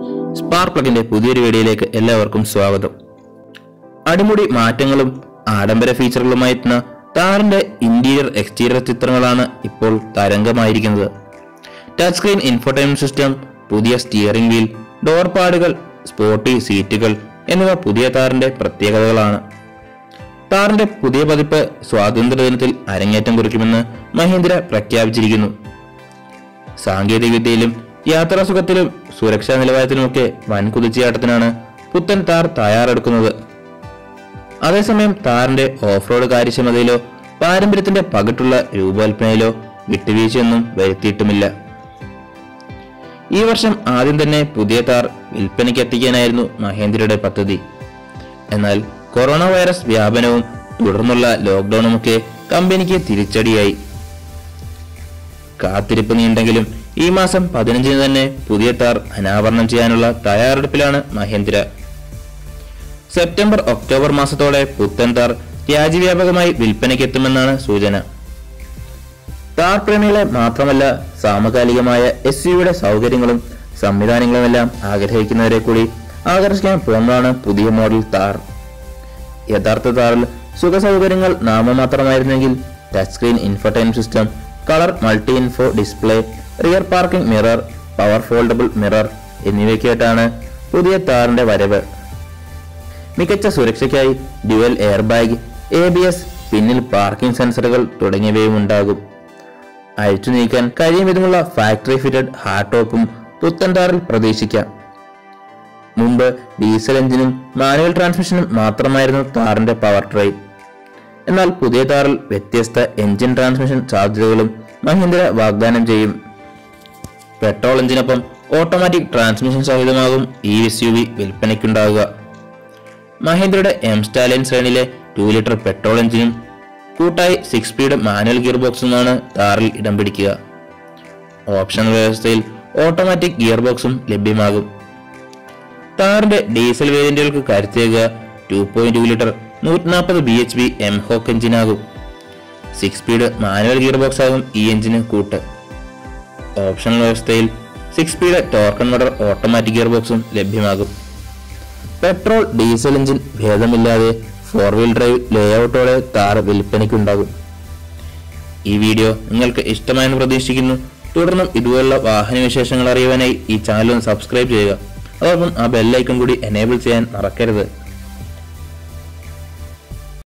spark പ്ലഗിന്റെ പുതിയൊരു വീഡിയോയിലേക്ക് എല്ലാവർക്കും സ്വാഗതം അടിമുടി മാറ്റങ്ങളും ആഡംബര ഫീച്ചറുകളുമായി എത്തുന്ന താറിന്റെ ഇന്റീരിയർ എക്സ്റ്റീരിയർ ചിത്രങ്ങളാണ് ഇപ്പോൾ തരംഗമായിരിക്കുന്നത് ടച്ച് സ്ക്രീൻ ഇൻഫോടൈൻമെന്റ് സിസ്റ്റം പുതിയ സ്റ്റിയറിംഗ് വീൽ ഡോർ പാഡുകൾ സ്പോർട്ടി സീറ്റുകൾ എന്നിവ പുതിയ താറിന്റെ പ്രത്യേകതകളാണ് താറിന്റെ പുതിയ പതിപ്പ് സ്വാതന്ത്ര്യദിനത്തിൽ അരങ്ങേറ്റം കുറിക്കുമെന്ന് മഹീന്ദ്ര പ്രഖ്യാപിച്ചിരിക്കുന്നു സാങ്കേതികവിദ്യയിലും യാത്രാസുഖത്തിലും സുരക്ഷാ നിലവാരത്തിലുമൊക്കെ വൻ കുതിച്ചുചാട്ടത്തിനാണ് പുത്തൻ താർ തയ്യാറെടുക്കുന്നത് അതേസമയം താറിന്റെ ഓഫ് റോഡ് കാര്യക്ഷമതയിലോ പാരമ്പര്യത്തിന്റെ പകിട്ടുള്ള രൂപകൽപ്പനയിലോ വിട്ടുവീഴ്ചയൊന്നും വരുത്തിയിട്ടുമില്ല ഈ വർഷം ആദ്യം തന്നെ പുതിയ താർ വിൽപ്പനയ്ക്ക് എത്തിക്കാനായിരുന്നു മഹേന്ദ്രയുടെ പദ്ധതി എന്നാൽ കൊറോണ വൈറസ് വ്യാപനവും തുടർന്നുള്ള ലോക്ക്ഡൌണുമൊക്കെ കമ്പനിക്ക് തിരിച്ചടിയായി കാത്തിരിപ്പ് നീണ്ടെങ്കിലും ഈ മാസം പതിനഞ്ചിന് തന്നെ പുതിയ താർ അനാവരണം ചെയ്യാനുള്ള തയ്യാറെടുപ്പിലാണ് മഹേന്ദ്ര സെപ്റ്റംബർ ഒക്ടോബർ മാസത്തോടെ പുത്തൻ താർ രാജ്യവ്യാപകമായി വിൽപ്പനയ്ക്കെത്തുമെന്നാണ് സൂചന താർ പ്രേമികളെ മാത്രമല്ല സാമകാലികമായ എസ് യുടെ സൗകര്യങ്ങളും സംവിധാനങ്ങളുമെല്ലാം ആഗ്രഹിക്കുന്നവരെ കൂടി ആകർഷിക്കാൻ പോകുന്നതാണ് പുതിയ മോഡൽ താർ യഥാർത്ഥ താറിൽ സുഖ സൗകര്യങ്ങൾ നാമമാത്രമായിരുന്നെങ്കിൽ touch screen infotainment system colour multi info display rear parking mirror power foldable mirror എന്നിവയ്ക്കായിട്ടാണ് പുതിയ താറിന്റെ വരവ് മികച്ച സുരക്ഷയ്ക്കായി dual air bag A B S പിന്നിൽ പാർക്കിംഗ് സെൻസറുകൾ തുടങ്ങിയവയും ഉണ്ടാകും അഴിച്ചു നീക്കാൻ കഴിയും വിധമുള്ള ഫാക്ടറി ഫിറ്റഡ് ഹാർഡ് ടോപ്പും പുത്തൻ താറിൽ പ്രതീക്ഷിക്കാം മുമ്പ് ഡീസൽ എഞ്ചിനും മാനുവൽ ട്രാൻസ്മിഷനും മാത്രമായിരുന്നു താറിന്റെ പവർ ട്രെയിൻ എന്നാൽ പുതിയ താറിൽ വ്യത്യസ്ത എഞ്ചിൻ ട്രാൻസ്മിഷൻ സാധ്യതകളും മഹീന്ദ്ര വാഗ്ദാനം ചെയ്യും പെട്രോൾ എഞ്ചിനൊപ്പം ഓട്ടോമാറ്റിക് ട്രാൻസ്മിഷൻ സഹിതമാകും ഈ എസ് യു വി വിൽപ്പനയ്ക്കുണ്ടാവുക മഹീന്ദ്രയുടെ എം സ്റ്റാലിയൻ ശ്രേണിയിലെ ടു ലിറ്റർ പെട്രോൾ എഞ്ചിനും കൂട്ടായി സിക്സ് സ്പീഡ് മാനുവൽ ഗിയർ ബോക്സുമാണ് താറിൽ ഇടം പിടിക്കുക ഓപ്ഷണൽ വ്യവസ്ഥയിൽ ഓട്ടോമാറ്റിക് ഗിയർ ബോക്സും ലഭ്യമാകും താറിന്റെ ഡീസൽ വേരിയന്റുകൾക്ക് കരുത്തേക ടു പോയിന്റ് ടു ലിറ്റർ നൂറ്റി നാൽപ്പത് B H P M Hawk എഞ്ചിനാകും six speed manual gear box ആകും ഈ എഞ്ചിന് കൂട്ട് ഓപ്ഷണൽ വ്യവസ്ഥയിൽ six speed torque converter automatic gear ബോക്സും ലഭ്യമാകും പെട്രോൾ ഡീസൽ എഞ്ചിൻ ഭേദമില്ലാതെ ഫോർ വീൽ ഡ്രൈവ് ലേഔട്ടോടെ താർ വിൽപ്പനയ്ക്കുണ്ടാകും ഈ വീഡിയോ നിങ്ങൾക്ക് ഇഷ്ടമായെന്ന് പ്രതീക്ഷിക്കുന്നു തുടർന്നും ഇതുപോലുള്ള വാഹന വിശേഷങ്ങൾ അറിയുവാനായി ഈ ചാനൽ ഒന്ന് സബ്സ്ക്രൈബ് ചെയ്യുക അതോടൊപ്പം ആ ബെല്ലൈക്കൺ കൂടി എനേബിൾ ചെയ്യാൻ മറക്കരുത്